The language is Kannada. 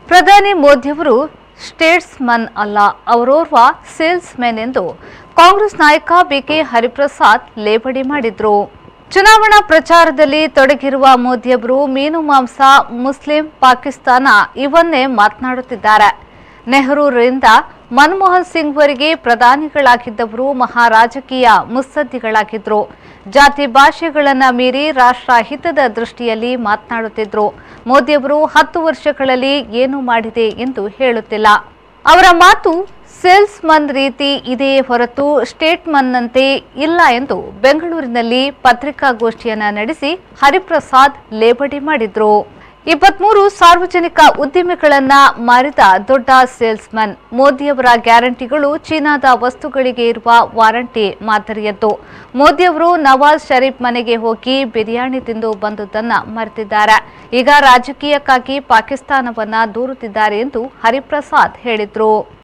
ಪ್ರಧಾನಿ ಮೋದಿಯವರು ಸ್ಟೇಟ್ಸ್ಮನ್ ಅಲ್ಲ ಅವರೋರ್ವ ಸೇಲ್ಸ್ ಮೆನ್ ಎಂದು ಕಾಂಗ್ರೆಸ್ ನಾಯಕ ಬಿಕೆ ಹರಿಪ್ರಸಾದ್ ಲೇಬಡಿ ಮಾಡಿದ್ರು ಚುನಾವಣಾ ಪ್ರಚಾರದಲ್ಲಿ ತೊಡಗಿರುವ ಮೋದಿಯವರು ಮೀನು ಮಾಂಸ ಮುಸ್ಲಿಂ ಪಾಕಿಸ್ತಾನ ಇವನ್ನೇ ಮಾತನಾಡುತ್ತಿದ್ದಾರೆ ನೆಹರೂರಿಂದ ಮನಮೋಹನ್ ಸಿಂಗ್ ವರೆಗೆ ಪ್ರಧಾನಿಗಳಾಗಿದ್ದವರು ಮಹಾರಾಜಕೀಯ ಮುತ್ಸದ್ದಿಗಳಾಗಿದ್ರು ಜಾತಿ ಭಾಷೆಗಳನ್ನ ಮೀರಿ ರಾಷ್ಟ್ರ ಹಿತದ ದೃಷ್ಟಿಯಲ್ಲಿ ಮಾತನಾಡುತ್ತಿದ್ರು ಮೋದಿಯವರು ಹತ್ತು ವರ್ಷಗಳಲ್ಲಿ ಏನು ಮಾಡಿದೆ ಎಂದು ಹೇಳುತ್ತಿಲ್ಲ ಅವರ ಮಾತು ಸೇಲ್ಸ್ ಮನ್ ರೀತಿ ಇದೆಯೇ ಹೊರತು ಸ್ಟೇಟ್ಮನ್ನಂತೆ ಇಲ್ಲ ಎಂದು ಬೆಂಗಳೂರಿನಲ್ಲಿ ಪತ್ರಿಕಾಗೋಷ್ಠಿಯನ್ನ ನಡೆಸಿ ಹರಿಪ್ರಸಾದ್ ಲೇಬಡಿ ಮಾಡಿದ್ರು ಇಪ್ಪತ್ಮೂರು ಸಾರ್ವಜನಿಕ ಉದ್ದಿಮೆಗಳನ್ನ ಮಾರಿದ ದೊಡ್ಡ ಸೇಲ್ಸ್ಮನ್ ಮೋದಿಯವರ ಗ್ಯಾರಂಟಿಗಳು ಚೀನಾದ ವಸ್ತುಗಳಿಗೆ ಇರುವ ವಾರಂಟಿ ಮಾದರಿಯದ್ದು ಮೋದಿಯವರು ನವಾಜ್ ಶರೀಫ್ ಮನೆಗೆ ಹೋಗಿ ಬಿರಿಯಾನಿ ತಿಂದು ಬಂದುದನ್ನ ಮರೆತಿದ್ದಾರೆ ಈಗ ರಾಜಕೀಯಕ್ಕಾಗಿ ಪಾಕಿಸ್ತಾನವನ್ನ ದೂರುತ್ತಿದ್ದಾರೆ ಎಂದು ಹರಿಪ್ರಸಾದ್ ಹೇಳಿದ್ರು